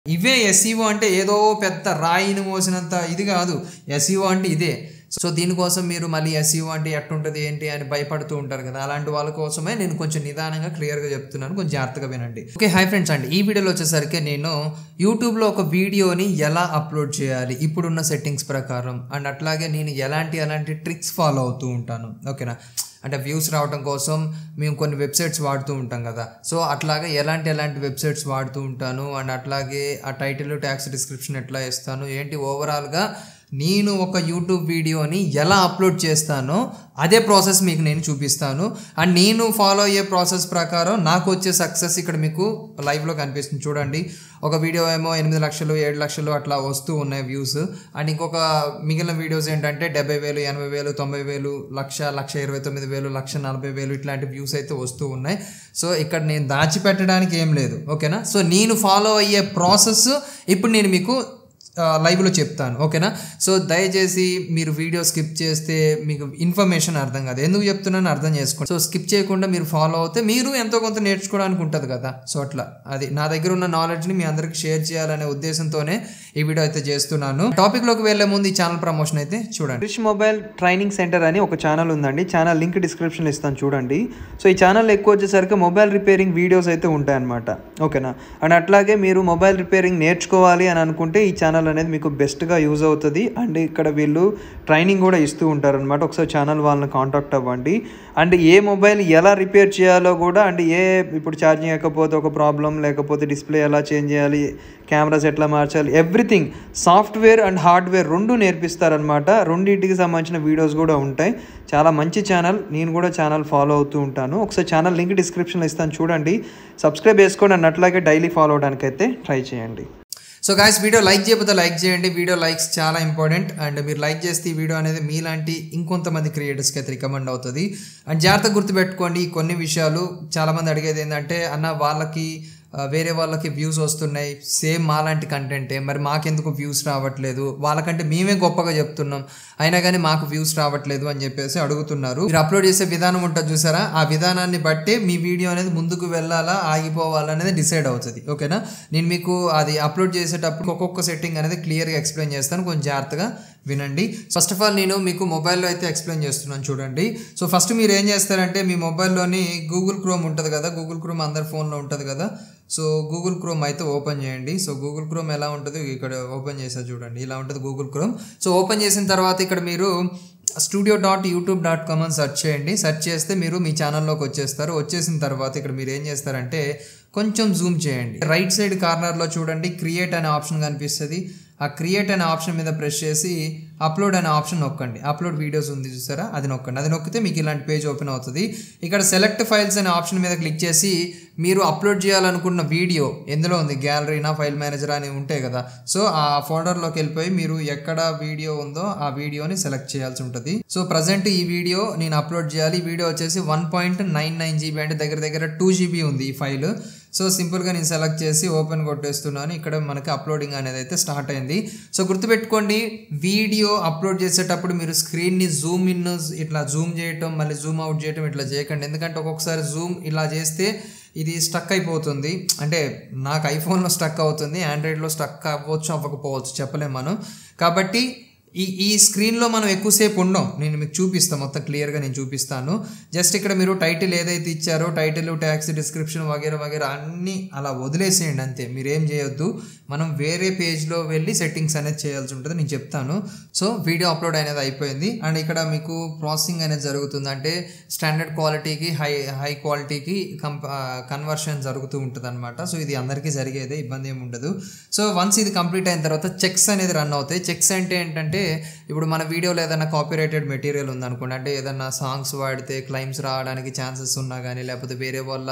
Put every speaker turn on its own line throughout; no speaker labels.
ఇవే ఎస్ఈఓ అంటే ఏదో పెద్ద రాయిని మోసినంత ఇది కాదు ఎస్ఈఓ అంటే ఇదే సో దీనికోసం మీరు మళ్ళీ ఎస్ఈఓ అంటే ఎట్టుంటుంది ఏంటి అని భయపడుతూ ఉంటారు కదా అలాంటి వాళ్ళ కోసమే నేను కొంచెం నిదానంగా క్లియర్గా చెప్తున్నాను కొంచెం జాగ్రత్తగా వినండి ఓకే హై ఫ్రెండ్స్ అండి ఈ వీడియోలో వచ్చేసరికి నేను యూట్యూబ్లో ఒక వీడియోని ఎలా అప్లోడ్ చేయాలి ఇప్పుడున్న సెట్టింగ్స్ ప్రకారం అండ్ అట్లాగే నేను ఎలాంటి ఎలాంటి ట్రిక్స్ ఫాలో అవుతూ ఉంటాను ఓకేనా అంటే వ్యూస్ రావడం కోసం మేము కొన్ని వెబ్సైట్స్ వాడుతూ ఉంటాం కదా సో అట్లాగే ఎలాంటి ఎలాంటి వెబ్సైట్స్ వాడుతూ ఉంటాను అండ్ అట్లాగే ఆ టైటిల్ ట్యాక్స్ డిస్క్రిప్షన్ ఎట్లా ఇస్తాను ఏంటి ఓవరాల్గా నేను ఒక యూట్యూబ్ వీడియోని ఎలా అప్లోడ్ చేస్తానో అదే ప్రాసెస్ మీకు నేను చూపిస్తాను అండ్ నేను ఫాలో అయ్యే ప్రాసెస్ ప్రకారం నాకు వచ్చే సక్సెస్ ఇక్కడ మీకు లైవ్లో కనిపిస్తుంది చూడండి ఒక వీడియో ఏమో ఎనిమిది లక్షలు ఏడు లక్షలు అట్లా వస్తూ ఉన్నాయి వ్యూస్ అండ్ ఇంకొక మిగిలిన వీడియోస్ ఏంటంటే డెబ్బై వేలు ఎనభై వేలు తొంభై వేలు లక్ష లక్ష ఇరవై తొమ్మిది వేలు లక్ష నలభై వేలు ఇట్లాంటి వ్యూస్ అయితే వస్తూ ఉన్నాయి సో ఇక్కడ నేను దాచిపెట్టడానికి ఏం లేదు ఓకేనా సో నేను ఫాలో అయ్యే ప్రాసెస్ ఇప్పుడు నేను మీకు లైవ్లో చెప్తాను ఓకేనా సో దయచేసి మీరు వీడియో స్కిప్ చేస్తే మీకు ఇన్ఫర్మేషన్ అర్థం కాదు ఎందుకు చెప్తున్నాను అర్థం చేసుకోండి సో స్కిప్ చేయకుండా మీరు ఫాలో అవుతే మీరు ఎంతో కొంత నేర్చుకోవడానికి ఉంటుంది కదా సో అట్లా అది నా దగ్గర ఉన్న నాలెడ్జ్ని మీ అందరికి షేర్ చేయాలనే ఉద్దేశంతోనే ఈ వీడియో అయితే చేస్తున్నాను టాపిక్లోకి వెళ్ళే ముందు ఈ ఛానల్ ప్రమోషన్ అయితే చూడండి రిష్ మొబైల్ ట్రైనింగ్ సెంటర్ అని ఒక ఛానల్ ఉందండి ఛానల్ లింక్ డిస్క్రిప్షన్ ఇస్తాను చూడండి సో ఈ ఛానల్ ఎక్కువ వచ్చేసరికి మొబైల్ రిపేరింగ్ వీడియోస్ అయితే ఉంటాయన్నమాట ఓకేనా అండ్ అట్లాగే మీరు మొబైల్ రిపేరింగ్ నేర్చుకోవాలి అని అనుకుంటే ఈ ఛానల్ అనేది మీకు బెస్ట్గా యూజ్ అవుతుంది అండ్ ఇక్కడ వీళ్ళు ట్రైనింగ్ కూడా ఇస్తూ ఉంటారనమాట ఒకసారి ఛానల్ వాళ్ళని కాంటాక్ట్ అవ్వండి అండ్ ఏ మొబైల్ ఎలా రిపేర్ చేయాలో కూడా అండ్ ఏ ఇప్పుడు ఛార్జింగ్ ఎక్కకపోతే ఒక ప్రాబ్లం లేకపోతే డిస్ప్లే ఎలా చేంజ్ చేయాలి కెమెరాస్ ఎట్లా మార్చాలి ఎవ్రీథింగ్ సాఫ్ట్వేర్ అండ్ హార్డ్వేర్ రెండు నేర్పిస్తారనమాట రెండింటికి సంబంధించిన వీడియోస్ కూడా ఉంటాయి చాలా మంచి ఛానల్ నేను కూడా ఛానల్ ఫాలో అవుతూ ఉంటాను ఒకసారి ఛానల్ లింక్ డిస్క్రిప్షన్లో ఇస్తాను చూడండి సబ్స్క్రైబ్ చేసుకోండి అండ్ అట్లాగే డైలీ ఫాలో అవడానికి అయితే ట్రై చేయండి సో గాయస్ వీడియో లైక్ చేయకపోతే లైక్ చేయండి వీడియో లైక్స్ చాలా ఇంపార్టెంట్ అండ్ మీరు లైక్ చేస్తే ఈ వీడియో అనేది మీలాంటి ఇంకొంతమంది క్రియేటర్స్కి అయితే రికమెండ్ అవుతుంది అండ్ జాగ్రత్త గుర్తుపెట్టుకోండి కొన్ని విషయాలు చాలామంది అడిగేది ఏంటంటే అన్న వాళ్ళకి వేరే వాళ్ళకి వ్యూస్ వస్తున్నాయి సేమ్ మాలాంటి కంటెంటే మరి మాకెందుకు వ్యూస్ రావట్లేదు వాళ్ళకంటే మేమే గొప్పగా చెప్తున్నాం అయినా కానీ మాకు వ్యూస్ రావట్లేదు అని చెప్పేసి అడుగుతున్నారు మీరు అప్లోడ్ చేసే విధానం ఉంటుంది చూసారా ఆ విధానాన్ని బట్టే మీ వీడియో అనేది ముందుకు వెళ్ళాలా ఆగిపోవాలా అనేది డిసైడ్ అవుతుంది ఓకేనా నేను మీకు అది అప్లోడ్ చేసేటప్పుడు ఒక్కొక్క సెట్టింగ్ అనేది క్లియర్గా ఎక్స్ప్లెయిన్ చేస్తాను కొంచెం జాగ్రత్తగా వినండి ఫస్ట్ ఆఫ్ ఆల్ నేను మీకు మొబైల్లో అయితే ఎక్స్ప్లెయిన్ చేస్తున్నాను చూడండి సో ఫస్ట్ మీరు ఏం చేస్తారంటే మీ మొబైల్లోని గూగుల్ క్రోమ్ ఉంటుంది కదా గూగుల్ క్రోమ్ అందరి ఫోన్లో ఉంటుంది కదా సో గూగుల్ క్రోమ్ అయితే ఓపెన్ చేయండి సో గూగుల్ క్రోమ్ ఎలా ఉంటుంది ఇక్కడ ఓపెన్ చేసా చూడండి ఇలా ఉంటుంది గూగుల్ క్రోమ్ సో ఓపెన్ చేసిన తర్వాత ఇక్కడ మీరు studio dot YouTube dot com అని సెర్చ్ చేయండి సెర్చ్ చేస్తే మీరు మీ ఛానల్లోకి వచ్చేస్తారు వచ్చేసిన తర్వాత ఇక్కడ మీరు ఏం చేస్తారంటే కొంచెం జూమ్ చేయండి రైట్ సైడ్ కార్నర్లో చూడండి క్రియేట్ అనే ఆప్షన్ కనిపిస్తుంది ఆ క్రియేట్ అనే ఆప్షన్ మీద ప్రెస్ చేసి అప్లోడ్ అనే ఆప్షన్ నొక్కండి అప్లోడ్ వీడియోస్ ఉంది చూసారా అది నొక్కండి అది నొక్కితే మీకు ఇలాంటి పేజ్ ఓపెన్ అవుతుంది ఇక్కడ సెలెక్ట్ ఫైల్స్ అనే ఆప్షన్ మీద క్లిక్ చేసి మీరు అప్లోడ్ చేయాలనుకున్న వీడియో ఎందులో ఉంది గ్యాలరీనా ఫైల్ మేనేజర్ అని ఉంటాయి కదా సో ఆ ఫోల్డర్లోకి వెళ్ళిపోయి మీరు ఎక్కడ వీడియో ఉందో ఆ వీడియోని సెలెక్ట్ చేయాల్సి ఉంటుంది సో ప్రజెంట్ ఈ వీడియో నేను అప్లోడ్ చేయాలి ఈ వీడియో వచ్చేసి one point nine nine GB అంటే దగ్గర దగ్గర టూ జీబీ ఉంది ఈ ఫైల్ సో సింపుల్గా నేను సెలెక్ట్ చేసి ఓపెన్ కొట్టేస్తున్నాను ఇక్కడ మనకి అప్లోడింగ్ అనేది అయితే స్టార్ట్ అయింది సో గుర్తుపెట్టుకోండి వీడియో అప్లోడ్ చేసేటప్పుడు మీరు స్క్రీన్ని జూమ్ ఇన్ ఇట్లా జూమ్ చేయటం మళ్ళీ జూమ్ అవుట్ చేయటం ఇట్లా చేయకండి ఎందుకంటే ఒక్కొక్కసారి జూమ్ ఇలా చేస్తే ఇది స్టక్ అయిపోతుంది అంటే నాకు ఐఫోన్లో స్టక్ అవుతుంది ఆండ్రాయిడ్లో స్టక్ అవ్వచ్చు అవ్వకపోవచ్చు చెప్పలేము మనం కాబట్టి ఈ ఈ స్క్రీన్లో మనం ఎక్కువసేపు ఉండం నేను మీకు చూపిస్తాను మొత్తం క్లియర్గా నేను చూపిస్తాను జస్ట్ ఇక్కడ మీరు టైటిల్ ఏదైతే ఇచ్చారో టైటిల్ ట్యాక్స్ డిస్క్రిప్షన్ వగేరా వగేరా అన్నీ అలా వదిలేసేయండి అంతే మీరు ఏం చేయొద్దు మనం వేరే పేజ్లో వెళ్ళి సెట్టింగ్స్ అనేది చేయాల్సి ఉంటుంది నేను చెప్తాను సో వీడియో అప్లోడ్ అనేది అయిపోయింది అండ్ ఇక్కడ మీకు ప్రాసెసింగ్ అనేది జరుగుతుంది అంటే స్టాండర్డ్ క్వాలిటీకి హై హై క్వాలిటీకి కంప కన్వర్షన్ జరుగుతూ ఉంటుంది అనమాట సో ఇది అందరికీ జరిగేదే ఇబ్బంది ఏమి ఉండదు సో వన్స్ ఇది కంప్లీట్ అయిన తర్వాత చెక్స్ అనేది రన్ అవుతాయి చెక్స్ అంటే ఏంటంటే ఇప్పుడు మన వీడియోలో ఏదైనా కాపీరైటెడ్ మెటీరియల్ ఉందనుకోండి అంటే ఏదైనా సాంగ్స్ వాడితే క్లైమ్స్ రావడానికి ఛాన్సెస్ ఉన్నా కానీ లేకపోతే వేరే వాళ్ళ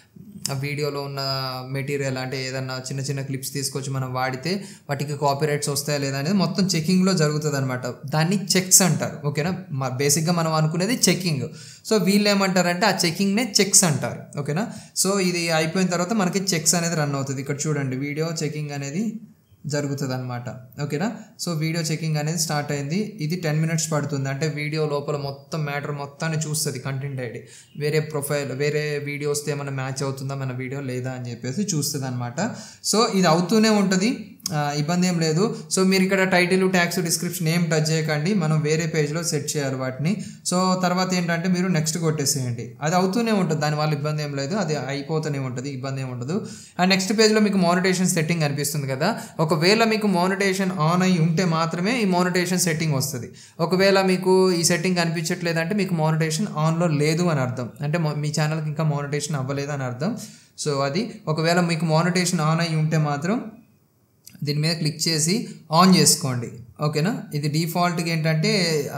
ఆ వీడియోలో ఉన్న మెటీరియల్ అంటే ఏదన్నా చిన్న చిన్న క్లిప్స్ తీసుకొచ్చి మనం వాడితే వాటికి కాపీరైట్స్ వస్తాయా లేదా అనేది మొత్తం చెకింగ్లో జరుగుతుంది అనమాట దాన్ని చెక్స్ అంటారు ఓకేనా బేసిక్గా మనం అనుకునేది చెకింగ్ సో వీళ్ళు ఏమంటారంటే ఆ చెకింగ్నే చెక్స్ అంటారు ఓకేనా సో ఇది అయిపోయిన తర్వాత మనకి చెక్స్ అనేది రన్ అవుతుంది ఇక్కడ చూడండి వీడియో చెకింగ్ అనేది జరుగుతుంది అనమాట ఓకేనా సో వీడియో చెకింగ్ అనేది స్టార్ట్ అయింది ఇది టెన్ మినిట్స్ పడుతుంది అంటే వీడియో లోపల మొత్తం మ్యాటర్ మొత్తాన్ని చూస్తుంది కంటెంట్ ఐడి వేరే ప్రొఫైల్ వేరే వీడియోస్తో ఏమైనా మ్యాచ్ అవుతుందా మన వీడియో లేదా అని చెప్పేసి చూస్తుంది అనమాట సో ఇది అవుతూనే ఉంటుంది ఆ, ఇబ్బంది ఏం లేదు సో మీరు ఇక్కడ టైటిల్ ట్యాక్స్ డిస్క్రిప్షన్ ఏం టచ్ చేయకండి మనం వేరే పేజ్లో సెట్ చేయాలి వాటిని సో తర్వాత ఏంటంటే మీరు నెక్స్ట్ కొట్టేసేయండి అది అవుతూనే ఉంటుంది దానివల్ల ఇబ్బంది ఏం లేదు అది అయిపోతూనే ఉంటుంది ఇబ్బంది ఏం ఉండదు అండ్ నెక్స్ట్ పేజ్లో మీకు మానిటేషన్ సెట్టింగ్ కనిపిస్తుంది కదా ఒకవేళ మీకు మానిటేషన్ ఆన్ అయి ఉంటే మాత్రమే ఈ మానిటేషన్ సెట్టింగ్ వస్తుంది ఒకవేళ మీకు ఈ సెట్టింగ్ కనిపించట్లేదంటే మీకు మానిటేషన్ ఆన్లో లేదు అని అర్థం అంటే mo- మీ ఛానల్కి ఇంకా మానిటేషన్ అవ్వలేదు అని అర్థం సో అది ఒకవేళ మీకు మానిటేషన్ ఆన్ అయి ఉంటే మాత్రం దీని మీద క్లిక్ చేసి ఆన్ చేసుకోండి ఓకేనా ఇది డిఫాల్ట్గా ఏంటంటే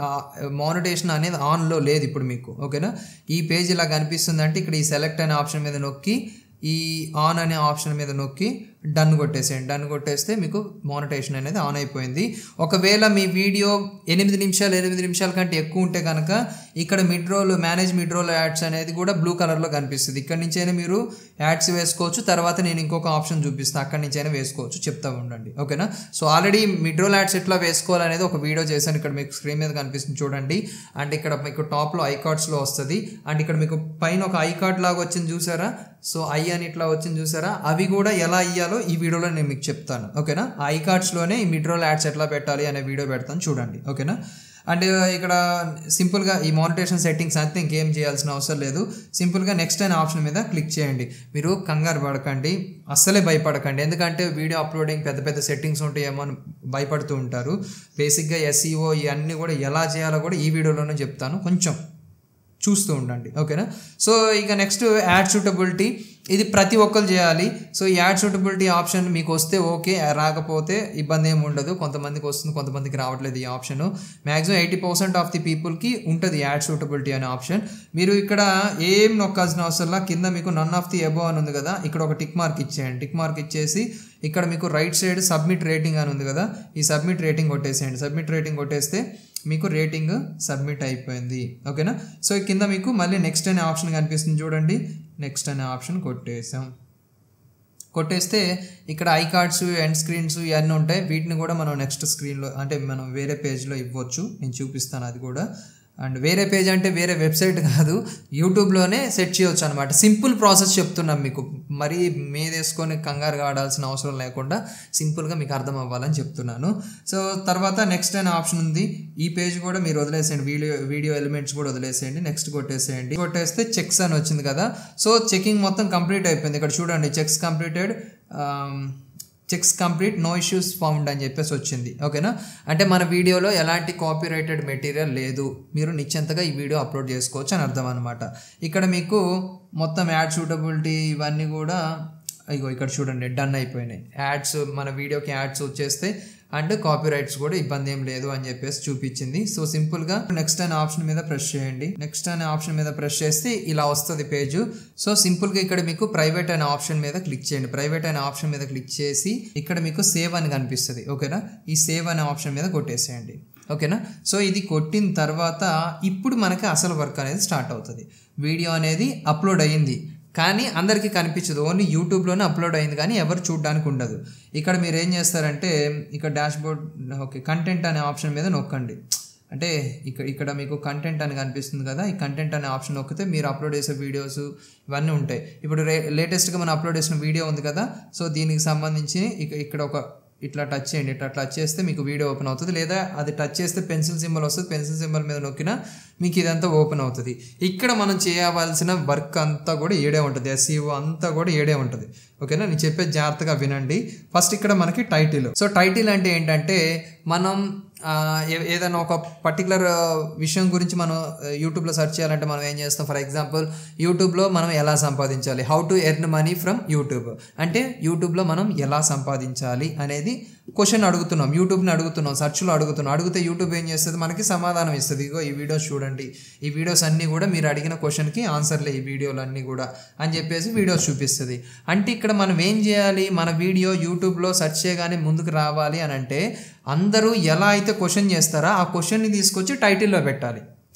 మానిటేషన్ అనేది ఆన్లో లేదు ఇప్పుడు మీకు ఓకేనా ఈ పేజ్ ఇలా కనిపిస్తుంది అంటే ఇక్కడ ఈ సెలెక్ట్ అనే ఆప్షన్ మీద నొక్కి ఈ ఆన్ అనే ఆప్షన్ మీద నొక్కి డన్ కొట్టేసేయండి డన్ కొట్టేస్తే మీకు మానిటేషన్ అనేది ఆన్ అయిపోయింది ఒకవేళ మీ వీడియో ఎనిమిది నిమిషాలు ఎనిమిది నిమిషాల కంటే ఎక్కువ ఉంటే కనుక ఇక్కడ mid roll manage mid roll ads అనేది కూడా బ్లూ కలర్లో కనిపిస్తుంది ఇక్కడ నుంచైనా మీరు యాడ్స్ వేసుకోవచ్చు తర్వాత నేను ఇంకొక ఆప్షన్ చూపిస్తాను అక్కడి నుంచైనా వేసుకోవచ్చు చెప్తా ఉండండి ఓకేనా so already mid roll ads ఎట్లా వేసుకోవాలనేది ఒక వీడియో చేశాను ఇక్కడ మీకు స్క్రీన్ మీద కనిపిస్తుంది చూడండి అండ్ ఇక్కడ మీకు టాప్లో ఐకార్డ్స్లో వస్తుంది అండ్ ఇక్కడ మీకు పైన ఒక ఐకార్డ్ లాగా వచ్చింది చూసారా సో ఐ అని ఇట్లా వచ్చింది చూసారా అవి కూడా ఎలా ఇయ్యాలో ఈ వీడియోలో నేను మీకు చెప్తాను ఓకేనా ఆ ఐకార్డ్స్లోనే ఈ మిడ్ రోల్ యాడ్స్ ఎట్లా పెట్టాలి అనే వీడియో పెడతాను చూడండి ఓకేనా అండ్ ఇక్కడ సింపుల్గా ఈ మానిటేషన్ సెట్టింగ్స్ అంతే ఇంకేం చేయాల్సిన అవసరం లేదు సింపుల్గా నెక్స్ట్ అనే ఆప్షన్ మీద క్లిక్ చేయండి మీరు కంగారు పడకండి అస్సలే భయపడకండి ఎందుకంటే వీడియో అప్లోడింగ్ పెద్ద పెద్ద సెట్టింగ్స్ ఉంటాయేమో అని భయపడుతూ ఉంటారు బేసిక్గా ఎస్ఈఓ ఇవన్నీ కూడా ఎలా చేయాలో కూడా ఈ వీడియోలోనే చెప్తాను కొంచెం చూస్తూ ఉండండి ఓకేనా సో ఇక నెక్స్ట్ యాడ్ సూటబిలిటీ ఇది ప్రతి ఒక్కరు చేయాలి సో ఈ యాడ్ సూటబిలిటీ ఆప్షన్ మీకు వస్తే ఓకే రాకపోతే ఇబ్బంది ఏమి ఉండదు కొంతమందికి వస్తుంది కొంతమందికి రావట్లేదు ఈ option maximum eighty percent of the పీపుల్కి ఉంటుంది యాడ్ సూటబిలిటీ అనే ఆప్షన్ మీరు ఇక్కడ ఏం నొక్కాల్సిన అవసరం కింద మీకు నన్ ఆఫ్ ది ఎబో అని ఉంది కదా ఇక్కడ ఒక టిక్ మార్క్ ఇచ్చేయండి టిక్ మార్క్ ఇచ్చేసి ఇక్కడ మీకు రైట్ సైడ్ సబ్మిట్ రేటింగ్ అని ఉంది కదా ఈ సబ్మిట్ రేటింగ్ కొట్టేసేయండి సబ్మిట్ రేటింగ్ కొట్టేస్తే మీకు రేటింగ్ సబ్మిట్ అయిపోయింది ఓకేనా సో కింద మీకు మళ్ళీ నెక్స్ట్ అనే ఆప్షన్ కనిపిస్తుంది చూడండి నెక్స్ట్ అనే ఆప్షన్ కొట్టేసాం కొట్టేస్తే ఇక్కడ ఐ కార్డ్స్ ఎండ్ స్క్రీన్స్ ఇవన్నీ ఉంటాయి వీటిని కూడా మనం నెక్స్ట్ స్క్రీన్లో అంటే మనం వేరే పేజ్లో ఇవ్వచ్చు నేను చూపిస్తాను అది కూడా అండ్ వేరే పేజ్ అంటే వేరే వెబ్సైట్ కాదు యూట్యూబ్లోనే సెట్ చేయొచ్చు అనమాట సింపుల్ ప్రాసెస్ చెప్తున్నాం మీకు మరీ మీదేసుకొని కంగారు ఆడాల్సిన అవసరం లేకుండా సింపుల్గా మీకు అర్థం అవ్వాలని చెప్తున్నాను సో తర్వాత నెక్స్ట్ అనే ఆప్షన్ ఉంది ఈ పేజ్ కూడా మీరు వదిలేసేయండి వీడియో వీడియో ఎలిమెంట్స్ కూడా వదిలేసేయండి నెక్స్ట్ కొట్టేసేయండి కొట్టేస్తే చెక్స్ అని వచ్చింది కదా సో చెకింగ్ మొత్తం కంప్లీట్ అయిపోయింది ఇక్కడ చూడండి checks completed checks complete no issues found అని చెప్పేసి వచ్చింది ఓకేనా అంటే మన వీడియోలో ఎలాంటి కాపీరైటెడ్ మెటీరియల్ లేదు మీరు నిశ్చంతగా ఈ వీడియో అప్లోడ్ చేసుకోవచ్చు అని అర్థం అనమాట ఇక్కడ మీకు మొత్తం యాడ్ సూటబిలిటీ ఇవన్నీ కూడా ఇగో ఇక్కడ చూడండి డన్ అయిపోయినాయి యాడ్స్ మన వీడియోకి యాడ్స్ వచ్చేస్తే అండ్ కాపీ రైట్స్ కూడా ఇబ్బంది ఏం లేదు అని చెప్పేసి చూపించింది సో సింపుల్గా నెక్స్ట్ అనే ఆప్షన్ మీద ప్రెస్ చేయండి నెక్స్ట్ అనే ఆప్షన్ మీద ప్రెస్ చేస్తే ఇలా వస్తుంది పేజ్ సో సింపుల్గా ఇక్కడ మీకు ప్రైవేట్ అనే ఆప్షన్ మీద క్లిక్ చేయండి ప్రైవేట్ అనే ఆప్షన్ మీద క్లిక్ చేసి ఇక్కడ మీకు సేవ్ అని కనిపిస్తుంది ఓకేనా ఈ సేవ్ అనే ఆప్షన్ మీద కొట్టేసేయండి ఓకేనా సో ఇది కొట్టిన తర్వాత ఇప్పుడు మనకి అసలు వర్క్ అనేది స్టార్ట్ అవుతుంది వీడియో అనేది అప్లోడ్ అయ్యింది కానీ అందరికీ కనిపించదు ఓన్లీ యూట్యూబ్లోనే అప్లోడ్ అయింది కానీ ఎవరు చూడడానికి ఉండదు ఇక్కడ మీరు ఏం చేస్తారంటే ఇక్కడ డాష్ బోర్డ్ ఓకే కంటెంట్ అనే ఆప్షన్ మీద నొక్కండి అంటే ఇక్కడ ఇక్కడ మీకు కంటెంట్ అని కనిపిస్తుంది కదా ఈ కంటెంట్ అనే ఆప్షన్ నొక్కితే మీరు అప్లోడ్ చేసే వీడియోస్ ఇవన్నీ ఉంటాయి ఇప్పుడు రే లేటెస్ట్గా మనం అప్లోడ్ చేసిన వీడియో ఉంది కదా సో దీనికి సంబంధించి ఇక ఇక్కడ ఒక ఇట్లా టచ్ చేయండి ఇట్లా టచ్ చేస్తే మీకు వీడియో ఓపెన్ అవుతుంది లేదా అది టచ్ చేస్తే పెన్సిల్ సింబల్ వస్తుంది పెన్సిల్ సింబల్ మీద నొక్కినా మీకు ఇదంతా ఓపెన్ అవుతుంది ఇక్కడ మనం చేయవలసిన వర్క్ అంతా కూడా ఏడే ఉంటుంది ఎస్ఈఓ అంతా కూడా ఏడే ఉంటుంది ఓకేనా నేను చెప్పేది జాగ్రత్తగా వినండి ఫస్ట్ ఇక్కడ మనకి టైటిల్ సో టైటిల్ అంటే ఏంటంటే మనం ఆ, ఏ- ఏదైనా ఒక పర్టికులర్ విషయం గురించి మనం యూట్యూబ్లో సెర్చ్ చేయాలంటే మనం ఏం చేస్తాం ఫర్ ఎగ్జాంపుల్ యూట్యూబ్లో మనం ఎలా సంపాదించాలి how to earn money from YouTube అంటే యూట్యూబ్లో మనం ఎలా సంపాదించాలి అనేది క్వశ్చన్ అడుగుతున్నాం యూట్యూబ్ని అడుగుతున్నాం సెర్చ్లో అడుగుతున్నాం అడిగితే యూట్యూబ్ ఏం చేస్తుంది మనకి సమాధానం ఇస్తుంది ఇగో ఈ వీడియోస్ చూడండి ఈ వీడియోస్ అన్నీ కూడా మీరు అడిగిన క్వశ్చన్కి ఆన్సర్లే ఈ వీడియోలు అన్నీ కూడా అని చెప్పేసి వీడియోస్ చూపిస్తుంది అంటే ఇక్కడ మనం ఏం చేయాలి మన వీడియో యూట్యూబ్లో సెర్చ్ చేయగానే ముందుకు రావాలి అని అంటే అందరూ ఎలా అయితే క్వశ్చన్ చేస్తారో ఆ క్వశ్చన్ని తీసుకొచ్చి టైటిల్లో పెట్టాలి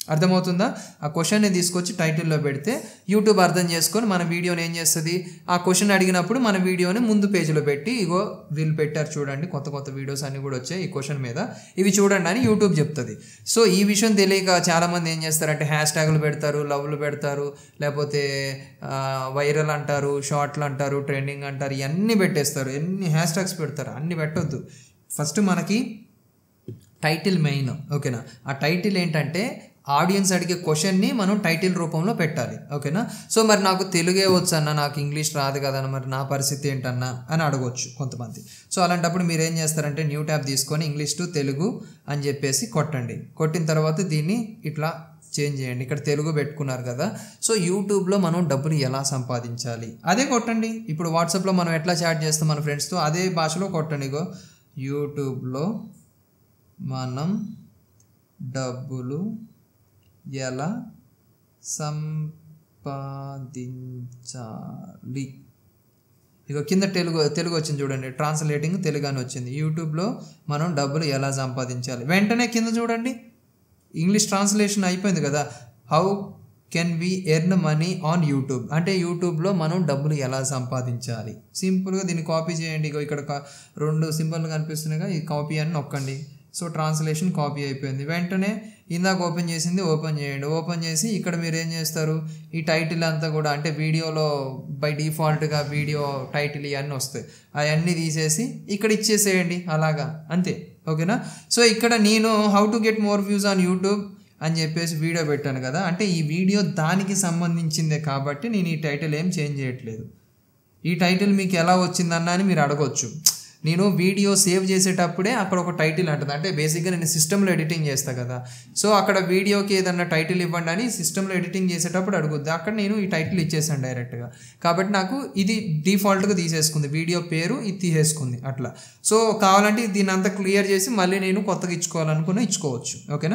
అర్థమవుతుందా ఆ క్వశ్చన్ని తీసుకొచ్చి టైటిల్లో పెడితే యూట్యూబ్ అర్థం చేసుకొని మన వీడియోని ఏం చేస్తుంది ఆ క్వశ్చన్ అడిగినప్పుడు మన వీడియోని ముందు పేజీలో పెట్టి ఇగో వీళ్ళు పెట్టారు చూడండి కొత్త కొత్త వీడియోస్ అన్నీ కూడా వచ్చాయి ఈ క్వశ్చన్ మీద ఇవి చూడండి అని యూట్యూబ్ చెప్తుంది సో ఈ విషయం తెలియక చాలామంది ఏం చేస్తారంటే హ్యాష్ ట్యాగులు పెడతారు లవ్లు పెడతారు లేకపోతే వైరల్ అంటారు షార్ట్లు అంటారు ట్రెండింగ్ అంటారు ఇవన్నీ పెట్టేస్తారు ఎన్ని హ్యాష్ ట్యాగ్స్ పెడతారు అన్ని పెట్టొద్దు ఫస్ట్ మనకి టైటిల్ మెయిన్ ఓకేనా ఆ టైటిల్ ఏంటంటే ఆడియన్స్ అడిగే క్వశ్చన్ని మనం టైటిల్ రూపంలో పెట్టాలి ఓకేనా సో మరి నాకు తెలుగే వచ్చు అన్న నాకు ఇంగ్లీష్ రాదు కదా మరి నా పరిస్థితి ఏంటన్నా అని అడగవచ్చు కొంతమంది సో అలాంటప్పుడు మీరు ఏం చేస్తారంటే న్యూ ట్యాబ్ తీసుకొని ఇంగ్లీష్ టు తెలుగు అని చెప్పేసి కొట్టండి కొట్టిన తర్వాత దీన్ని ఇట్లా చేంజ్ చేయండి ఇక్కడ తెలుగు పెట్టుకున్నారు కదా సో యూట్యూబ్లో మనం డబ్బులు ఎలా సంపాదించాలి అదే కొట్టండి ఇప్పుడు వాట్సాప్లో మనం ఎట్లా చాట్ చేస్తాం మన ఫ్రెండ్స్తో అదే భాషలో కొట్టండి ఇగో యూట్యూబ్లో మనం డబ్బులు ఎలా సంపాదించాలి ఇక కింద తెలుగు తెలుగు వచ్చింది చూడండి ట్రాన్స్లేటింగ్ తెలుగు అని వచ్చింది యూట్యూబ్లో మనం డబ్బులు ఎలా సంపాదించాలి వెంటనే కింద చూడండి ఇంగ్లీష్ ట్రాన్స్లేషన్ అయిపోయింది కదా how can we earn money on YouTube అంటే యూట్యూబ్లో మనం డబ్బులు ఎలా సంపాదించాలి సింపుల్గా దీన్ని కాపీ చేయండి ఇగో ఇక్కడ క- రెండు సింబల్ కనిపిస్తున్నాయిగా ఈ కాపీ అని నొక్కండి సో ట్రాన్స్లేషన్ కాపీ అయిపోయింది వెంటనే ఇందాక ఓపెన్ చేసింది ఓపెన్ చేయండి ఓపెన్ చేసి ఇక్కడ మీరు ఏం చేస్తారు ఈ టైటిల్ అంతా కూడా అంటే వీడియోలో బై డిఫాల్ట్గా వీడియో టైటిల్ ఇవన్నీ వస్తాయి అవన్నీ తీసేసి ఇక్కడ ఇచ్చేసేయండి అలాగా అంతే ఓకేనా సో ఇక్కడ నేను how to get more views on YouTube అని చెప్పేసి వీడియో పెట్టాను కదా అంటే ఈ వీడియో దానికి సంబంధించిందే కాబట్టి నేను ఈ టైటిల్ ఏం చేంజ్ చేయట్లేదు ఈ టైటిల్ మీకు ఎలా వచ్చిందన్న అని మీరు అడగొచ్చు నేను వీడియో సేవ్ చేసేటప్పుడే అక్కడ ఒక టైటిల్ అంటుంది అంటే బేసిక్గా నేను సిస్టంలో ఎడిటింగ్ చేస్తాను కదా సో అక్కడ వీడియోకి ఏదన్నా టైటిల్ ఇవ్వండి అని సిస్టంలో ఎడిటింగ్ చేసేటప్పుడు అడుగుద్ది అక్కడ నేను ఈ టైటిల్ ఇచ్చేసాను డైరెక్ట్గా కాబట్టి నాకు ఇది డిఫాల్ట్గా తీసేసుకుంది వీడియో పేరు ఇది తీసేసుకుంది అట్లా సో కావాలంటే దీన్ని అంతా క్లియర్ చేసి మళ్ళీ నేను కొత్తగా ఇచ్చుకోవాలనుకున్న ఇచ్చుకోవచ్చు ఓకేనా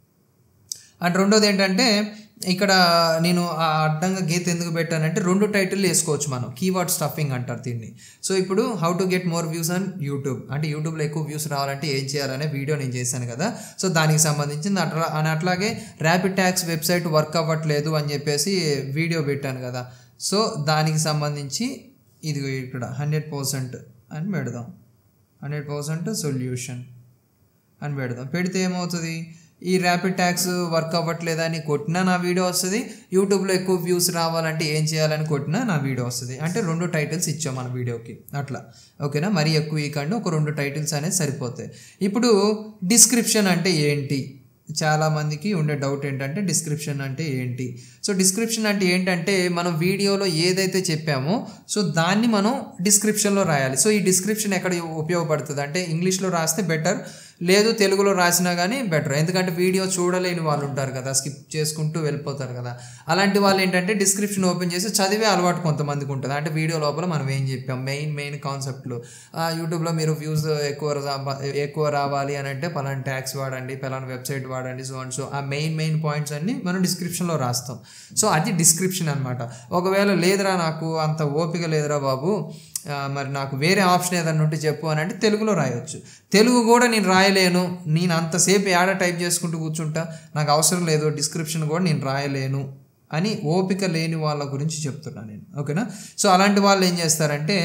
అండ్ రెండోది ఏంటంటే ఇక్కడ నేను ఆ అడ్డంగా గీత ఎందుకు పెట్టానంటే రెండు టైటిల్ వేసుకోవచ్చు మనం కీవర్డ్ స్టఫింగ్ అంటారు దీన్ని సో ఇప్పుడు how to get more views on YouTube అంటే యూట్యూబ్లో ఎక్కువ వ్యూస్ రావాలంటే ఏం చేయాలనే వీడియో నేను చేశాను కదా సో దానికి సంబంధించింది అట్లా అని అట్లాగే ర్యాపిడ్ ట్యాక్స్ వెబ్సైట్ వర్క్ అవ్వట్లేదు అని చెప్పేసి వీడియో పెట్టాను కదా సో దానికి సంబంధించి ఇది ఇక్కడ హండ్రెడ్ పర్సెంట్ అని పెడదాం హండ్రెడ్ పర్సెంట్ సొల్యూషన్ అని పెడదాం పెడితే ఏమవుతుంది ఈ ర్యాపిడ్ ట్యాక్స్ వర్క్ అవ్వట్లేదని కొట్టినా నా వీడియో వస్తుంది యూట్యూబ్లో ఎక్కువ వ్యూస్ రావాలంటే ఏం చేయాలని కొట్టినా నా వీడియో వస్తుంది అంటే రెండు టైటిల్స్ ఇచ్చాం మన వీడియోకి అట్లా ఓకేనా మరీ ఎక్కువ ఇవ్వకండి ఒక రెండు టైటిల్స్ అనేది సరిపోతాయి ఇప్పుడు డిస్క్రిప్షన్ అంటే ఏంటి చాలా మందికి ఉండే డౌట్ ఏంటంటే డిస్క్రిప్షన్ అంటే ఏంటి సో డిస్క్రిప్షన్ అంటే ఏంటంటే మనం వీడియోలో ఏదైతే చెప్పామో సో దాన్ని మనం డిస్క్రిప్షన్లో రాయాలి సో ఈ డిస్క్రిప్షన్ ఎక్కడ ఉపయోగపడుతుంది అంటే ఇంగ్లీష్లో రాస్తే బెటర్ లేదు తెలుగులో రాసినా కానీ బెటర్ ఎందుకంటే వీడియో చూడలేని వాళ్ళు ఉంటారు కదా స్కిప్ చేసుకుంటూ వెళ్ళిపోతారు కదా అలాంటి వాళ్ళు ఏంటంటే డిస్క్రిప్షన్ ఓపెన్ చేసి చదివే అలవాటు కొంతమందికి ఉంటుంది అంటే వీడియో లోపల మనం ఏం చెప్పాం మెయిన్ మెయిన్ కాన్సెప్ట్లు యూట్యూబ్లో మీరు వ్యూస్ ఎక్కువ రా- ఎక్కువ రావాలి అని అంటే పలానా ట్యాక్స్ వాడండి పలానా వెబ్సైట్ వాడండి సో అండ్ సో ఆ మెయిన్ మెయిన్ పాయింట్స్ అన్ని మనం డిస్క్రిప్షన్లో రాస్తాం సో అది డిస్క్రిప్షన్ అనమాట ఒకవేళ లేదురా నాకు అంత ఓపిక లేదురా బాబు ఆ, మరి నాకు వేరే ఆప్షన్ ఏదన్నా ఉంటే చెప్పు అని అంటే తెలుగులో రాయొచ్చు తెలుగు కూడా నేను రాయలేను నేను అంతసేపు యాడ టైప్ చేసుకుంటూ కూర్చుంటా నాకు అవసరం లేదు డిస్క్రిప్షన్ కూడా నేను రాయలేను అని ఓపిక లేని వాళ్ళ గురించి చెప్తున్నాను నేను ఓకేనా సో అలాంటి వాళ్ళు ఏం చేస్తారంటే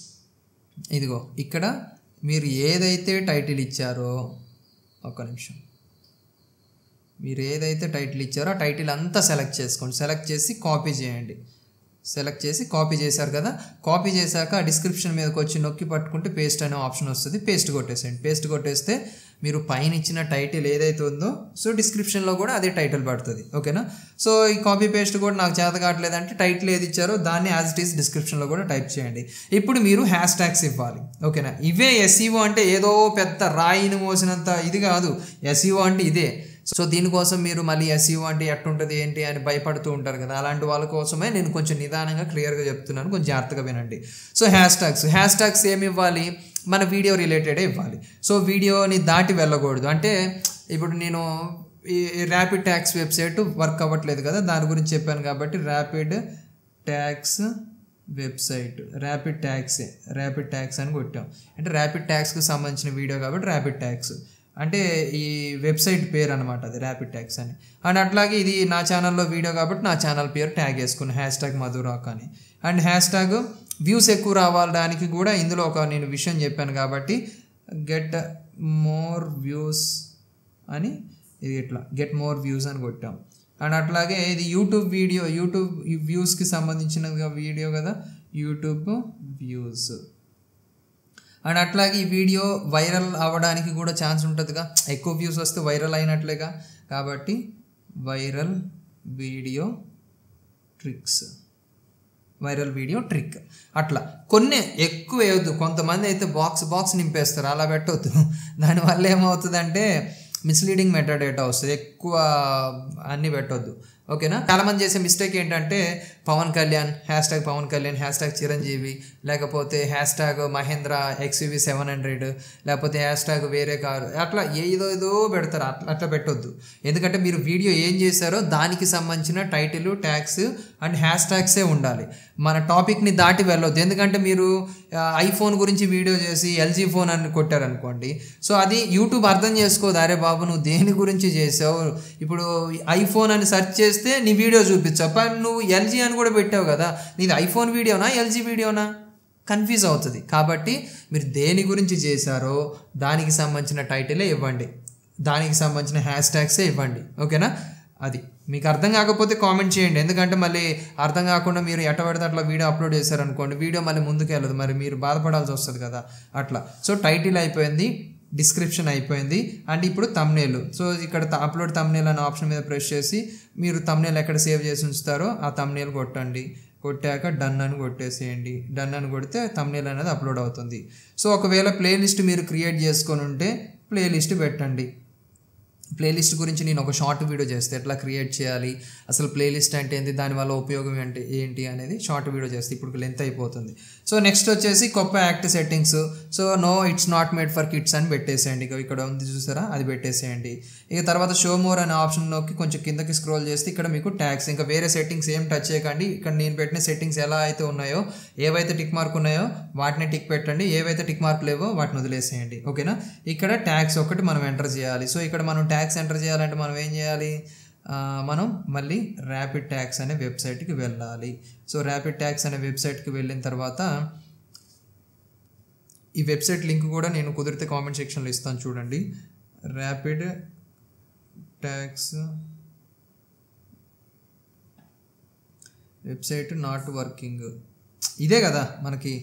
ఇదిగో ఇక్కడ మీరు ఏదైతే టైటిల్ ఇచ్చారో ఒక్క నిమిషం మీరు ఏదైతే టైటిల్ ఇచ్చారో ఆ టైటిల్ అంతా సెలెక్ట్ చేసుకోండి సెలెక్ట్ చేసి కాపీ చేయండి సెలెక్ట్ చేసి కాపీ చేశారు కదా కాపీ చేశాక ఆ డిస్క్రిప్షన్ మీదకి వచ్చి నొక్కి పట్టుకుంటే పేస్ట్ అనే ఆప్షన్ వస్తుంది పేస్ట్ కొట్టేసేయండి పేస్ట్ కొట్టేస్తే మీరు పైన ఇచ్చిన టైటిల్ ఏదైతే ఉందో సో డిస్క్రిప్షన్లో కూడా అదే టైటిల్ పడుతుంది ఓకేనా సో ఈ కాపీ పేస్ట్ కూడా నాకు చేత కావట్లేదంటే టైటిల్ ఏది ఇచ్చారో దాన్ని యాజ్ ఇట్ ఈస్ డిస్క్రిప్షన్లో కూడా టైప్ చేయండి ఇప్పుడు మీరు హ్యాష్ ట్యాగ్స్ ఇవ్వాలి ఓకేనా ఇవే ఎస్ఈఓ అంటే ఏదో పెద్ద రాయిని మోసినంత ఇది కాదు ఎస్ఈఓ అంటే ఇదే సో దీనికోసం మీరు మళ్ళీ ఎస్ఈఓ అంటే ఎట్టుంటుంది ఏంటి అని భయపడుతూ ఉంటారు కదా అలాంటి వాళ్ళ కోసమే నేను కొంచెం నిదానంగా క్లియర్గా చెప్తున్నాను కొంచెం జాగ్రత్తగా వినండి so hashtags hashtags ఏమి ఇవ్వాలి మన వీడియో రిలేటెడే ఇవ్వాలి సో వీడియోని దాటి వెళ్ళకూడదు అంటే ఇప్పుడు నేను ఈ ర్యాపిడ్ ట్యాక్స్ వెబ్సైట్ వర్క్ అవ్వట్లేదు కదా దాని గురించి చెప్పాను కాబట్టి rapid tags website rapid tags rapid tags అని కొట్టాం అంటే ర్యాపిడ్ ట్యాక్స్కి సంబంధించిన వీడియో కాబట్టి ర్యాపిడ్ ట్యాక్స్ అంటే ఈ వెబ్సైట్ పేరు అనమాట అది ర్యాపిడ్ ట్యాక్స్ అని అండ్ అట్లాగే ఇది నా ఛానల్లో వీడియో కాబట్టి నా ఛానల్ పేరు ట్యాగ్ వేసుకున్నాను హ్యాష్ ట్యాగ్ మధురాక్ అని అండ్ హ్యాష్ ట్యాగ్ వ్యూస్ ఎక్కువ రావడానికి కూడా ఇందులో ఒక నేను విషయం చెప్పాను కాబట్టి గెట్ మోర్ వ్యూస్ అని ఇది ఇట్లా గెట్ మోర్ వ్యూస్ అని కొట్టాం అండ్ అట్లాగే ఇది యూట్యూబ్ వీడియో యూట్యూబ్ వ్యూస్కి సంబంధించిన వీడియో కదా యూట్యూబ్ వ్యూస్ అండ్ అట్లాగే ఈ వీడియో వైరల్ అవ్వడానికి కూడా ఛాన్స్ ఉంటుందిగా ఎక్కువ వ్యూస్ వస్తే వైరల్ అయినట్లేగా కాబట్టి viral video tricks viral video trick అట్లా కొన్ని ఎక్కువ వేయొద్దు కొంతమంది అయితే బాక్స్ బాక్స్ నింపేస్తారు అలా పెట్టవద్దు దానివల్ల ఏమవుతుందంటే మిస్లీడింగ్ మెటాడేటా వస్తుంది ఎక్కువ అన్నీ పెట్టొద్దు ఓకేనా చాలామంది చేసే మిస్టేక్ ఏంటంటే Pawan Kalyan hashtag Pawan Kalyan hashtag Chiranjeevi లేకపోతే hash hashtag Mahindra XUV seven hundred లేకపోతే హ్యాష్ ట్యాగ్ వేరే కారు అట్లా ఏదో ఏదో పెడతారు అట్లా అట్లా పెట్టొద్దు ఎందుకంటే మీరు వీడియో ఏం చేశారో దానికి సంబంధించిన టైటిల్ ట్యాగ్స్ అండ్ హ్యాష్ ట్యాగ్సే ఉండాలి మన టాపిక్ని దాటి వెళ్ళొద్దు ఎందుకంటే మీరు ఐఫోన్ గురించి వీడియో చేసి ఎల్జీ ఫోన్ అని కొట్టారనుకోండి సో అది యూట్యూబ్ అర్థం చేసుకోదు అరే బాబు నువ్వు దేని గురించి చేసావు ఇప్పుడు ఐఫోన్ అని సెర్చ్ చేస్తే నీ వీడియో చూపించావు కానీ నువ్వు ఎల్జీ అని కూడా పెట్టావు కదా నీది ఐఫోన్ వీడియోనా ఎల్జీ వీడియోనా కన్ఫ్యూజ్ అవుతుంది కాబట్టి మీరు దేని గురించి చేశారో దానికి సంబంధించిన టైటిలే ఇవ్వండి దానికి సంబంధించిన హ్యాష్ ట్యాగ్సే ఇవ్వండి ఓకేనా అది మీకు అర్థం కాకపోతే కామెంట్ చేయండి ఎందుకంటే మళ్ళీ అర్థం కాకుండా మీరు ఎట్ట పడితే అట్లా వీడియో అప్లోడ్ చేశారనుకోండి వీడియో మళ్ళీ ముందుకు వెళ్ళదు మరి మీరు బాధపడాల్సి వస్తుంది కదా అట్లా సో టైటిల్ అయిపోయింది డిస్క్రిప్షన్ అయిపోయింది అండ్ ఇప్పుడు తమ్నేల్ సో ఇక్కడ అప్లోడ్ తమ్నేల్ అనే ఆప్షన్ మీద ప్రెస్ చేసి మీరు తమ్నేల్ ఎక్కడ సేవ్ చేసి ఉంచుతారో ఆ తమ్నేల్ కొట్టండి కొట్టాక డన్ అని కొట్టేసేయండి డన్ అని కొడితే తమ్నేల్ అనేది అప్లోడ్ అవుతుంది సో ఒకవేళ ప్లేలిస్ట్ మీరు క్రియేట్ చేసుకొని ఉంటే ప్లేలిస్ట్ పెట్టండి ప్లేలిస్ట్ గురించి నేను ఒక షార్ట్ వీడియో చేస్తే ఎట్లా క్రియేట్ చేయాలి అసలు ప్లేలిస్ట్ అంటే ఏంటి దానివల్ల ఉపయోగం ఏంటి ఏంటి అనేది షార్ట్ వీడియో చేస్తే ఇప్పుడు లెంత్ అయిపోతుంది సో నెక్స్ట్ వచ్చేసి కొత్త యాక్ట్ settings so no it's not made for kids అని పెట్టేసేయండి ఇక ఇక్కడ ఉంది చూసారా అది పెట్టేసేయండి ఇక తర్వాత షో మోర్ అనే ఆప్షన్లోకి కొంచెం కిందకి స్క్రోల్ చేస్తే ఇక్కడ మీకు ట్యాక్స్ ఇంకా వేరే సెట్టింగ్స్ ఏం టచ్ చేయకండి ఇక్కడ నేను పెట్టిన సెట్టింగ్స్ ఎలా అయితే ఉన్నాయో ఏవైతే టిక్ మార్క్ ఉన్నాయో వాటిని టిక్ పెట్టండి ఏవైతే టిక్ మార్క్ లేవో వాటిని వదిలేసేయండి ఓకేనా ఇక్కడ ట్యాక్స్ ఒకటి మనం ఎంటర్ చేయాలి సో ఇక్కడ మనం ట్యాక్స్ ఎంటర్ చేయాలంటే మనం ఏం చేయాలి ఆ, మనం మళ్ళీ ర్యాపిడ్ ట్యాక్స్ అనే వెబ్సైట్కి వెళ్ళాలి సో ర్యాపిడ్ ట్యాక్స్ అనే వెబ్సైట్కి వెళ్ళిన తర్వాత ఈ వెబ్సైట్ లింక్ కూడా నేను కుదిరితే కామెంట్ సెక్షన్లో ఇస్తాను చూడండి rapid tags website not working ఇదే కదా మనకి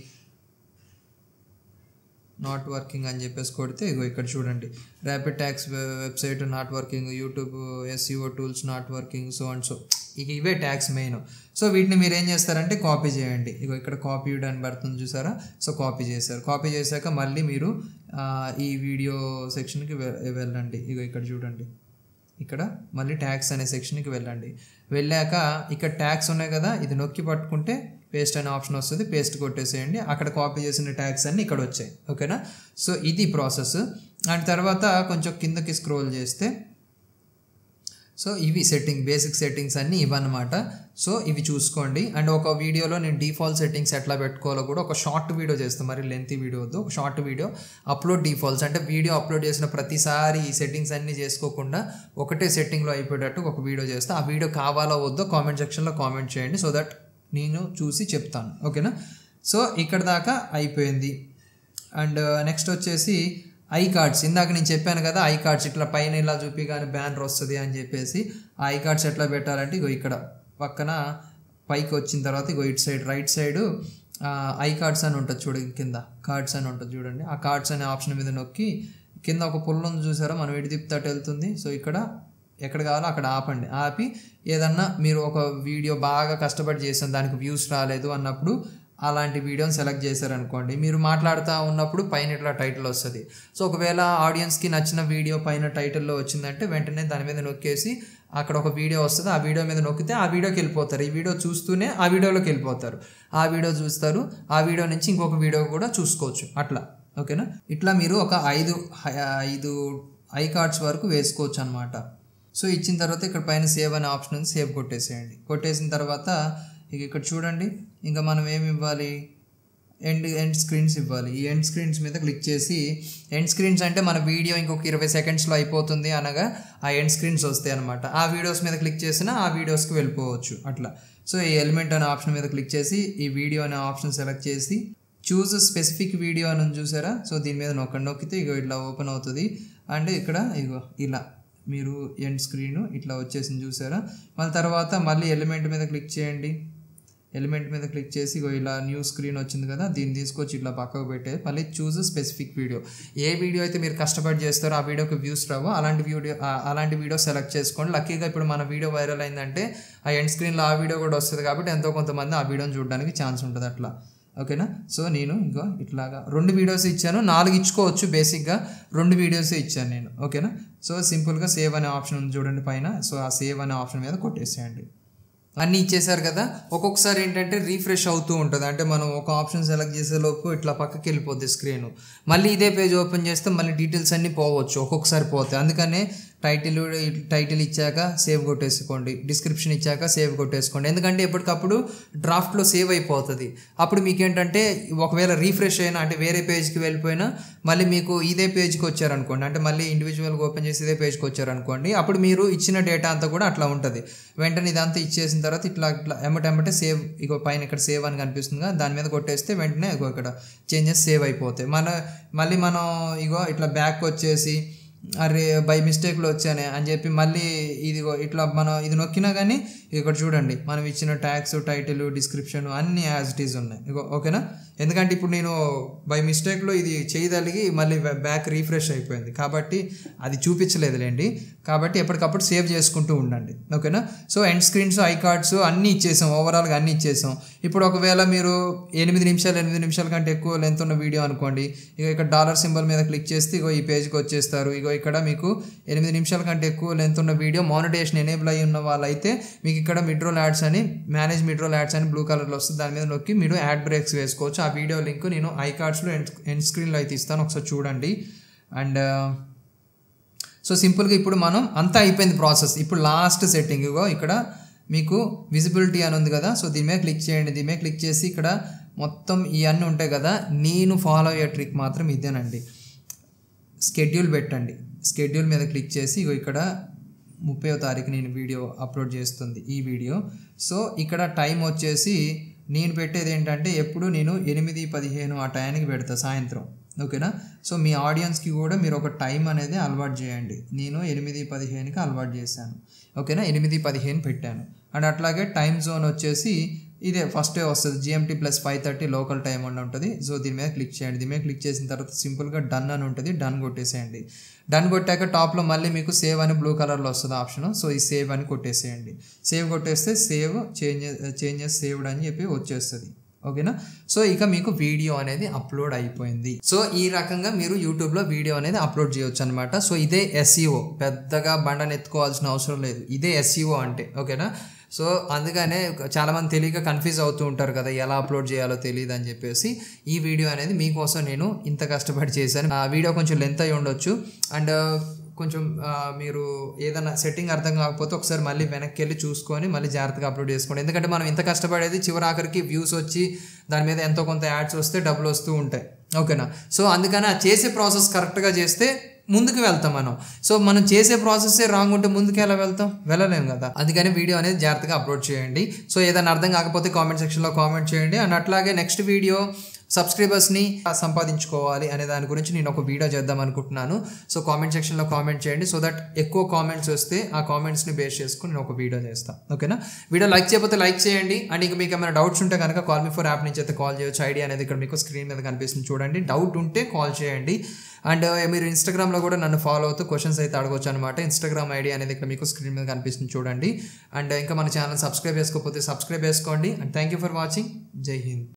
నాట్ వర్కింగ్ అని చెప్పేసి కొడితే ఇగో ఇక్కడ చూడండి rapid tags website not working YouTube SEO tools not working so and so ఇక ఇవే ట్యాక్స్ మెయిన్ సో వీటిని మీరు ఏం చేస్తారంటే కాపీ చేయండి ఇగో ఇక్కడ కాపీ అని పడుతుంది చూసారా సో కాపీ చేశారు కాపీ చేశాక మళ్ళీ మీరు ఆ, ఈ వీడియో సెక్షన్కి వెళ్ళండి ఇగో ఇక్కడ చూడండి ఇక్కడ మళ్ళీ ట్యాక్స్ అనే సెక్షన్కి వెళ్ళండి వెళ్ళాక ఇక్కడ ట్యాక్స్ ఉన్నాయి కదా ఇది నొక్కి పట్టుకుంటే పేస్ట్ అనే ఆప్షన్ వస్తుంది పేస్ట్ కొట్టేసేయండి అక్కడ కాపీ చేసిన ట్యాక్స్ అన్ని ఇక్కడ వచ్చాయి ఓకేనా సో ఇది ప్రాసెస్ అండ్ తర్వాత కొంచెం కిందకి స్క్రోల్ చేస్తే సో ఇవి సెట్టింగ్ బేసిక్ సెట్టింగ్స్ అన్నీ ఇవన్నమాట సో ఇవి చూసుకోండి అండ్ ఒక వీడియోలో నేను డిఫాల్ట్ సెట్టింగ్స్ ఎట్లా పెట్టుకోవాలో కూడా ఒక షార్ట్ వీడియో చేస్తాను మరి లెంత్ వీడియో వద్దు ఒక షార్ట్ వీడియో అప్లోడ్ డిఫాల్ట్స్ అంటే వీడియో అప్లోడ్ చేసిన ప్రతిసారి ఈ సెట్టింగ్స్ అన్నీ చేసుకోకుండా ఒకటే సెట్టింగ్లో అయిపోయేటట్టు ఒక వీడియో చేస్తే ఆ వీడియో కావాలో వద్దో కామెంట్ సెక్షన్లో కామెంట్ చేయండి సో దట్ నేను చూసి చెప్తాను ఓకేనా సో ఇక్కడ దాకా అయిపోయింది అండ్ నెక్స్ట్ వచ్చేసి ఐ కార్డ్స్ ఇందాక నేను చెప్పాను కదా ఐ కార్డ్స్ ఇట్లా పైన ఇలా చూపి కానీ బ్యానర్ వస్తుంది అని చెప్పేసి ఆ ఐ కార్డ్స్ ఎట్లా పెట్టాలంటే ఇగో ఇక్కడ పక్కన పైకి వచ్చిన తర్వాత ఇగో ఇటు side right side I cards అని ఉంటుంది చూడండి కింద కార్డ్స్ అని ఉంటుంది చూడండి ఆ కార్డ్స్ అనే ఆప్షన్ మీద నొక్కి కింద ఒక పుల్ల ఉంది చూసారా మనం ఇటు తిప్పుతాటు వెళ్తుంది సో ఇక్కడ ఎక్కడ కావాలో అక్కడ ఆపండి ఆపి ఏదన్నా మీరు ఒక వీడియో బాగా కష్టపడి చేసాం దానికి వ్యూస్ రాలేదు అన్నప్పుడు అలాంటి వీడియోని సెలెక్ట్ చేశారనుకోండి మీరు మాట్లాడుతూ ఉన్నప్పుడు పైన ఇట్లా టైటిల్ వస్తుంది సో ఒకవేళ ఆడియన్స్కి నచ్చిన వీడియో పైన టైటిల్లో వచ్చిందంటే వెంటనే దాని మీద నొక్కేసి అక్కడ ఒక వీడియో వస్తుంది ఆ వీడియో మీద నొక్కితే ఆ వీడియోకి వెళ్ళిపోతారు ఈ వీడియో చూస్తూనే ఆ వీడియోలోకి వెళ్ళిపోతారు ఆ వీడియో చూస్తారు ఆ వీడియో నుంచి ఇంకొక వీడియో కూడా చూసుకోవచ్చు అట్లా ఓకేనా ఇట్లా మీరు ఒక ఐదు ఐదు ఐ కార్డ్స్ వరకు వేసుకోవచ్చు అనమాట సో ఇచ్చిన తర్వాత ఇక్కడ పైన సేవ్ అనే ఆప్షన్ ఉంది సేవ్ కొట్టేసేయండి కొట్టేసిన తర్వాత ఇక ఇక్కడ చూడండి ఇంకా మనం ఏమి ఇవ్వాలి ఎండ్ ఎండ్ స్క్రీన్స్ ఇవ్వాలి ఈ ఎండ్ స్క్రీన్స్ మీద క్లిక్ చేసి ఎండ్ స్క్రీన్స్ అంటే మన వీడియో ఇంకొక ఇరవై సెకండ్స్లో అయిపోతుంది అనగా ఆ ఎండ్ స్క్రీన్స్ వస్తాయి అనమాట ఆ వీడియోస్ మీద క్లిక్ చేసినా ఆ వీడియోస్కి వెళ్ళిపోవచ్చు అట్లా సో ఈ ఎలిమెంట్ అనే ఆప్షన్ మీద క్లిక్ చేసి ఈ వీడియో అనే ఆప్షన్ సెలెక్ట్ చేసి చూస్ స్పెసిఫిక్ వీడియో అని ఉంది చూసారా సో దీని మీద నొక్కండి నొక్కితే ఇగో ఇట్లా ఓపెన్ అవుతుంది అండ్ ఇక్కడ ఇగో ఇలా మీరు ఎండ్ స్క్రీన్ ఇట్లా వచ్చేసింది చూసారా మళ్ళీ తర్వాత మళ్ళీ ఎలిమెంట్ మీద క్లిక్ చేయండి ఎలిమెంట్ మీద క్లిక్ చేసి ఇగో ఇలా న్యూ స్క్రీన్ వచ్చింది కదా దీన్ని తీసుకొచ్చి ఇట్లా పక్కకు పెట్టే మళ్ళీ చూస్ స్పెసిఫిక్ వీడియో ఏ వీడియో అయితే మీరు కష్టపడి చేస్తారో ఆ వీడియోకి వ్యూస్ రావో అలాంటి వీడియో ఆ- అలాంటి వీడియో సెలెక్ట్ చేసుకోండి లక్కీగా ఇప్పుడు మన వీడియో వైరల్ అయిందంటే ఆ ఎండ్ స్క్రీన్లో ఆ వీడియో కూడా వస్తుంది కాబట్టి ఎంతో కొంతమంది ఆ వీడియోని చూడడానికి ఛాన్స్ ఉంటుంది అట్లా ఓకేనా సో నేను ఇంకో ఇట్లాగా రెండు వీడియోస్ ఇచ్చాను నాలుగు ఇచ్చుకోవచ్చు బేసిక్గా రెండు వీడియోసే ఇచ్చాను నేను ఓకేనా సో సింపుల్గా సేవ్ అనే ఆప్షన్ ఉంది చూడండి పైన సో ఆ సేవ్ అనే ఆప్షన్ మీద కొట్టేసేయండి అన్నీ ఇచ్చేసారు కదా ఒక్కొక్కసారి ఏంటంటే రీఫ్రెష్ అవుతూ ఉంటుంది అంటే మనం ఒక ఆప్షన్ సెలెక్ట్ చేసే లోపు ఇట్లా పక్కకి వెళ్ళిపోద్ది స్క్రీన్ మళ్ళీ ఇదే పేజ్ ఓపెన్ చేస్తే మళ్ళీ డీటెయిల్స్ అన్నీ పోవచ్చు ఒక్కొక్కసారి పోతాయి అందుకనే టైటిల్ టైటిల్ ఇచ్చాక సేవ్ కొట్టేసుకోండి డిస్క్రిప్షన్ ఇచ్చాక సేవ్ కొట్టేసుకోండి ఎందుకంటే ఎప్పటికప్పుడు డ్రాఫ్ట్లో సేవ్ అయిపోతుంది అప్పుడు మీకు ఏంటంటే ఒకవేళ రీఫ్రెష్ అయినా అంటే వేరే పేజ్కి వెళ్ళిపోయినా మళ్ళీ మీకు ఇదే పేజ్కి వచ్చారనుకోండి అంటే మళ్ళీ ఇండివిజువల్గా ఓపెన్ చేసి ఇదే పేజ్కి వచ్చారనుకోండి అప్పుడు మీరు ఇచ్చిన డేటా అంతా కూడా అట్లా ఉంటుంది వెంటనే ఇదంతా ఇచ్చేసిన తర్వాత ఇట్లా ఇట్లా ఎమ్మటెమ్మటే సేవ్ ఇగో పైన ఇక్కడ సేవ్ అని కనిపిస్తుంది కదా దాని మీద కొట్టేస్తే వెంటనే ఇగో ఇక్కడ చేంజెస్ సేవ్ అయిపోతాయి మన మళ్ళీ మనం ఇగో ఇట్లా బ్యాక్ వచ్చేసి అరే బై మిస్టేక్లో వచ్చానే అని చెప్పి మళ్ళీ ఇదిగో ఇట్లా మనం ఇది నొక్కినా కానీ ఇక్కడ చూడండి మనం ఇచ్చిన ట్యాక్స్ టైటిల్ డిస్క్రిప్షన్ అన్నీ యాజ్ ఇట్ ఈజ్ ఉన్నాయి ఇగో ఓకేనా ఎందుకంటే ఇప్పుడు నేను బై మిస్టేక్లో ఇది చేయగలిగి మళ్ళీ బ్యాక్ రీఫ్రెష్ అయిపోయింది కాబట్టి అది చూపించలేదులేండి కాబట్టి ఎప్పటికప్పుడు సేవ్ చేసుకుంటూ ఉండండి ఓకేనా so end screens I cards అన్నీ ఇచ్చేసాం ఓవరాల్గా అన్నీ ఇచ్చేసాం ఇప్పుడు ఒకవేళ మీరు ఎనిమిది నిమిషాలు ఎనిమిది నిమిషాల కంటే ఎక్కువ లెంత్ ఉన్న వీడియో అనుకోండి ఇక ఇక్కడ డాలర్ సింబల్ మీద క్లిక్ చేస్తే ఇగో ఈ పేజ్కి వచ్చేస్తారు ఇగో ఇక్కడ మీకు ఎనిమిది నిమిషాల కంటే ఎక్కువ లెంత్ ఉన్న వీడియో మానిటేషన్ ఎనేబుల్ అయి ఉన్న వాళ్ళైతే మీకు ఇక్కడ మిడ్రోల్ యాడ్స్ అని మేనేజ్ మిడ్రోల్ యాడ్స్ అని బ్లూ కలర్లో వస్తుంది దాని మీద నొక్కి మీరు యాడ్ బ్రేక్స్ వేసుకోవచ్చు ఆ వీడియో లింక్ నేను ఐ కార్డ్స్లో ఎండ్ ఎండ్ స్క్రీన్లో అయితే ఇస్తాను ఒకసారి చూడండి అండ్ సో సింపుల్గా ఇప్పుడు మనం అంతా అయిపోయింది ప్రాసెస్ ఇప్పుడు లాస్ట్ సెట్టింగ్ ఇగో ఇక్కడ మీకు విజిబిలిటీ అని ఉంది కదా సో దీని మీద క్లిక్ చేయండి దీని మీద క్లిక్ చేసి ఇక్కడ మొత్తం ఇవన్నీ ఉంటాయి కదా నేను ఫాలో అయ్యే ట్రిక్ మాత్రం ఇదేనండి స్కెడ్యూల్ పెట్టండి స్కెడ్యూల్ మీద క్లిక్ చేసి ఇగో ఇక్కడ ముప్పైవ తారీఖు నేను వీడియో అప్లోడ్ చేస్తుంది ఈ వీడియో సో ఇక్కడ టైం వచ్చేసి నేను పెట్టేది ఏంటంటే ఎప్పుడు నేను ఎనిమిది పదిహేను ఆ టైంకి పెడతా సాయంత్రం ఓకేనా సో మీ ఆడియన్స్కి కూడా మీరు ఒక టైం అనేది అలవాటు చేయండి నేను ఎనిమిది పదిహేనుకి అలవాటు చేశాను ఓకేనా ఎనిమిది పదిహేను పెట్టాను అండ్ అట్లాగే టైం జోన్ వచ్చేసి ఇదే ఫస్ట్ వస్తుంది GMT plus five thirty local time అని ఉంటుంది సో దీని మీద క్లిక్ చేయండి దీని మీద క్లిక్ చేసిన తర్వాత సింపుల్గా డన్ అని ఉంటుంది డన్ కొట్టేసేయండి డన్ కొట్టాక టాప్లో మళ్ళీ మీకు సేవ్ అని బ్లూ కలర్లో వస్తుంది ఆప్షన్ సో ఈ సేవ్ అని కొట్టేసేయండి సేవ్ కొట్టేస్తే సేవ్ చేంజెస్ చేంజెస్ సేవ్డ్ అని చెప్పి వచ్చేస్తుంది ఓకేనా సో ఇక మీకు వీడియో అనేది అప్లోడ్ అయిపోయింది సో ఈ రకంగా మీరు యూట్యూబ్లో వీడియో అనేది అప్లోడ్ చేయొచ్చు అనమాట సో ఇదే ఎస్ఈఓ పెద్దగా బండను ఎత్తుకోవాల్సిన అవసరం లేదు ఇదే ఎస్ఈఓ అంటే ఓకేనా సో అందుకనే చాలామంది తెలియక కన్ఫ్యూజ్ అవుతూ ఉంటారు కదా ఎలా అప్లోడ్ చేయాలో తెలియదు అని చెప్పేసి ఈ వీడియో అనేది మీకోసం నేను ఇంత కష్టపడి చేశాను ఆ వీడియో కొంచెం లెంత్ అయి ఉండొచ్చు అండ్ కొంచెం ఆ, మీరు ఏదైనా సెట్టింగ్ అర్థం కాకపోతే ఒకసారి మళ్ళీ వెనక్కి వెళ్ళి చూసుకొని మళ్ళీ జాగ్రత్తగా అప్లోడ్ చేసుకోండి ఎందుకంటే మనం ఇంత కష్టపడేది చివరి ఆఖరికి వ్యూస్ వచ్చి దాని మీద ఎంతో కొంత యాడ్స్ వస్తే డబ్బులు వస్తూ ఉంటాయి ఓకేనా సో అందుకని ఆ చేసే ప్రాసెస్ కరెక్ట్గా చేస్తే ముందుకు వెళ్తాం మనం సో మనం చేసే ప్రాసెస్ రాంగ్ ఉంటే ముందుకు ఎలా వెళ్తాం వెళ్ళలేం కదా అందుకని వీడియో అనేది జాగ్రత్తగా అప్లోడ్ చేయండి సో ఏదైనా అర్థం కాకపోతే కామెంట్ సెక్షన్లో కామెంట్ చేయండి అండ్ అట్లాగే నెక్స్ట్ వీడియో సబ్స్క్రైబర్స్ని సంపాదించుకోవాలి అనే దాని గురించి నేను ఒక వీడియో చేద్దాం అనుకుంటున్నాను సో కామెంట్ సెక్షన్లో కామెంట్ చేయండి సో దట్ ఎక్కువ కామెంట్స్ వస్తే ఆ కామెంట్స్ని బేస్ చేసుకుని నేను ఒక వీడియో చేస్తాను ఓకేనా వీడియో లైక్ చేయకపోతే లైక్ చేయండి అండ్ ఇంకా మీకు ఏమైనా డౌట్స్ ఉంటే కనుక కాల్ మీ ఫోర్ యాప్ నుంచి అయితే కాల్ చేయొచ్చు ఐడి అనేది ఇక్కడ మీకు స్క్రీన్ మీద కనిపిస్తుంది చూడండి డౌట్ ఉంటే కాల్ చేయండి అండ్ మీరు ఇన్స్టాగ్రామ్లో కూడా నన్ను ఫాలో అవుతూ క్వశ్చన్స్ అయితే అడగొచ్చు అనమాట ఇన్స్టాగ్రామ్ ఐడి అనేది ఇక్కడ మీకు స్క్రీన్ మీద కనిపిస్తుంది చూడండి అండ్ ఇంకా మన ఛానల్ సబ్స్క్రైబ్ చేసుకోకపోతే సబ్స్క్రైబ్ చేసుకోండి and thank you for watching జై హింద్